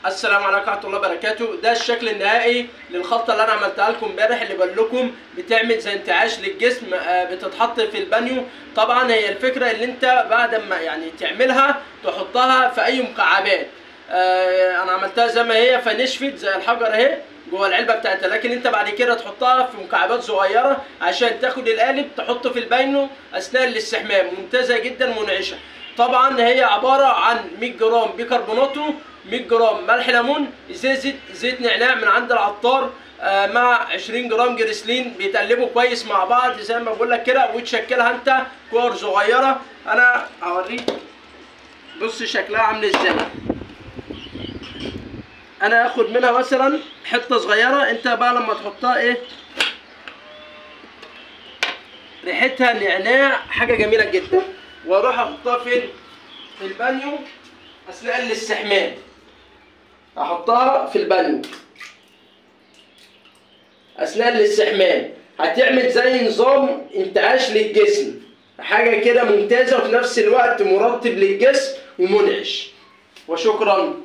السلام عليكم ورحمه الله وبركاته ده الشكل النهائي للخلطه اللي انا عملتها لكم امبارح اللي بقول لكم بتعمل زي انتعاش للجسم آه، بتتحط في البانيو طبعا هي الفكره اللي انت بعد ما يعني تعملها تحطها في اي مكعبات آه، انا عملتها زي ما هي فنشفت زي الحجر اهي جوه العلبه بتاعتها لكن انت بعد كده تحطها في مكعبات صغيره عشان تاخد القالب تحطه في البانيو اثناء الاستحمام ممتازه جدا منعشه طبعا هي عباره عن 100 جرام بيكربوناتو 100 جرام ملح ليمون زيت زيت زيت نعناع من عند العطار آه، مع 20 جرام جريسلين بيتقلبوا كويس مع بعض زي ما بقول لك كده وتشكلها انت كور صغيره انا هوريك بص شكلها عامل ازاي انا هاخد منها مثلا حته صغيره انت بقى لما تحطها ايه ريحتها نعناع حاجه جميله جدا واروح احطها فين في البانيو اثناء الاستحمام احطها في البانيو اثناء الاستحمام هتعمل زي نظام انتعاش للجسم حاجه كده ممتازه وفي نفس الوقت مرطب للجسم ومنعش وشكرا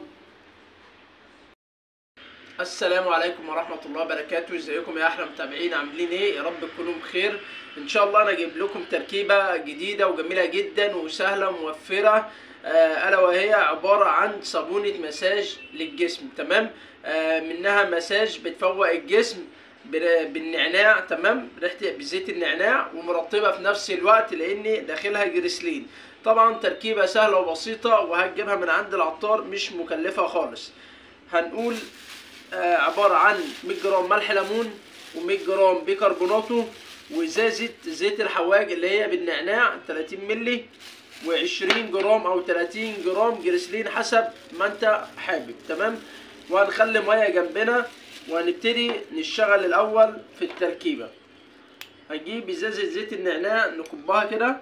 السلام عليكم ورحمة الله وبركاته ازيكم يا احلى متابعين عاملين ايه يا رب تكونوا بخير ان شاء الله انا جايب لكم تركيبة جديدة وجميلة جدا وسهلة وموفرة آه الا وهي عبارة عن صابونة مساج للجسم تمام آه منها مساج بتفوق الجسم بر- بالنعناع تمام ريحة بزيت النعناع ومرطبة في نفس الوقت لان داخلها جريسلين طبعا تركيبة سهلة وبسيطة وهتجيبها من عند العطار مش مكلفة خالص هنقول آه، عبارة عن 100 جرام ملح ليمون و100 جرام بيكربوناتو وازازة زيت الحواج اللي هي بالنعناع 30 ملي و20 جرام او 30 جرام جريسلين حسب ما انت حابب تمام وهنخلي ميه جنبنا وهنبتدي نشتغل الاول في التركيبة هنجيب ازازة زيت النعناع نكبها كده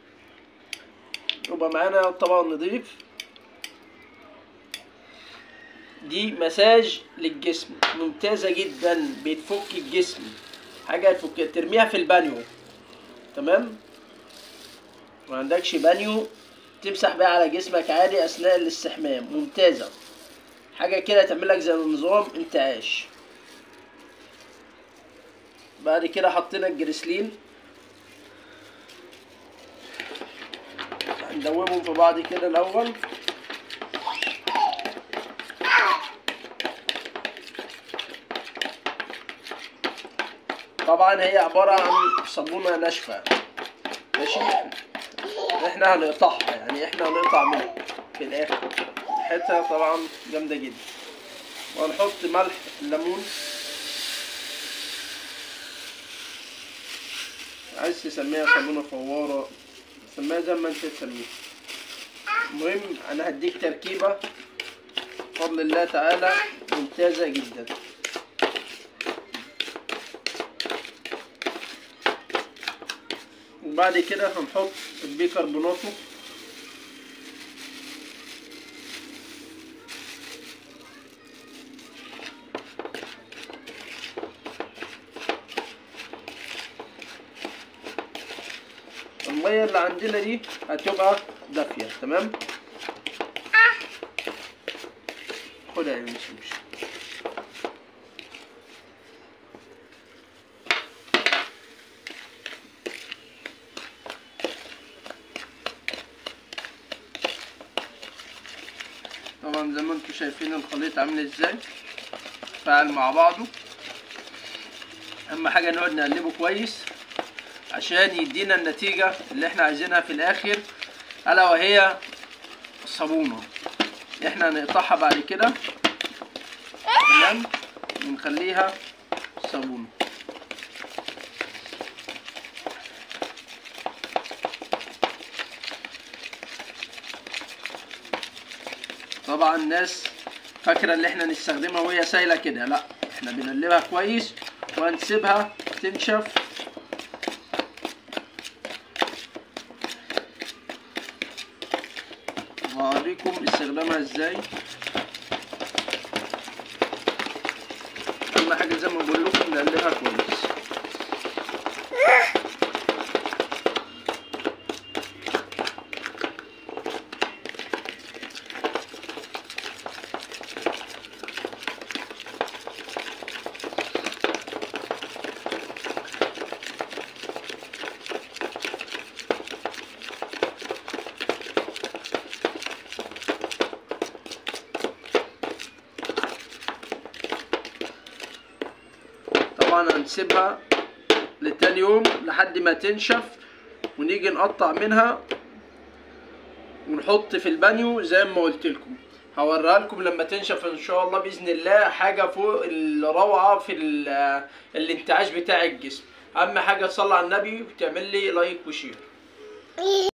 يبقى معانا طبق نضيف دي مساج للجسم ممتازة جدا بتفك الجسم حاجة تفك ترميها في البانيو تمام ما عندكش بانيو تمسح بيها على جسمك عادي اثناء الاستحمام ممتازة حاجة كده تعمل لك زي نظام انتعاش بعد كده حطينا الجريسلين هندوبهم في بعض كده الاول طبعا هي عبارة عن صابونة ناشفة ماشي احنا هنقطعها يعني احنا هنقطع منها في الاخر ريحتها طبعا جامدة جدا وهنحط ملح ليمون عايز تسميها صابونة فوارة سميها زي ما انت تسميها المهم انا هديك تركيبة بفضل الله تعالى ممتازة جدا وبعد كده هنحط البيكربوناتو المية اللي عندنا دي هتبقى دافية تمام خدها يا مش مش طبعا زي ما انتم شايفين الخليط عامل ازاي فعل مع بعضه اهم حاجه نقعد نقلبه كويس عشان يدينا النتيجه اللي احنا عايزينها في الاخر الا وهي الصابونه احنا هنقطعها بعد كده تمام ونخليها صابونه طبعا الناس فاكره ان احنا نستخدمها وهي سايله كده لا احنا بنقلبها كويس وهنسيبها تنشف وهوريكم استخدامها ازاي اهم حاجه زي ما بقول لكم نقلبها كويس طبعا هنسيبها لتاني يوم لحد ما تنشف ونيجي نقطع منها ونحط في البانيو زي ما قلت لكم هوريها لكم لما تنشف ان شاء الله باذن الله حاجه فوق الروعه في ال- الانتعاش بتاع الجسم اهم حاجه تصلي على النبي وتعمل لي لايك وشير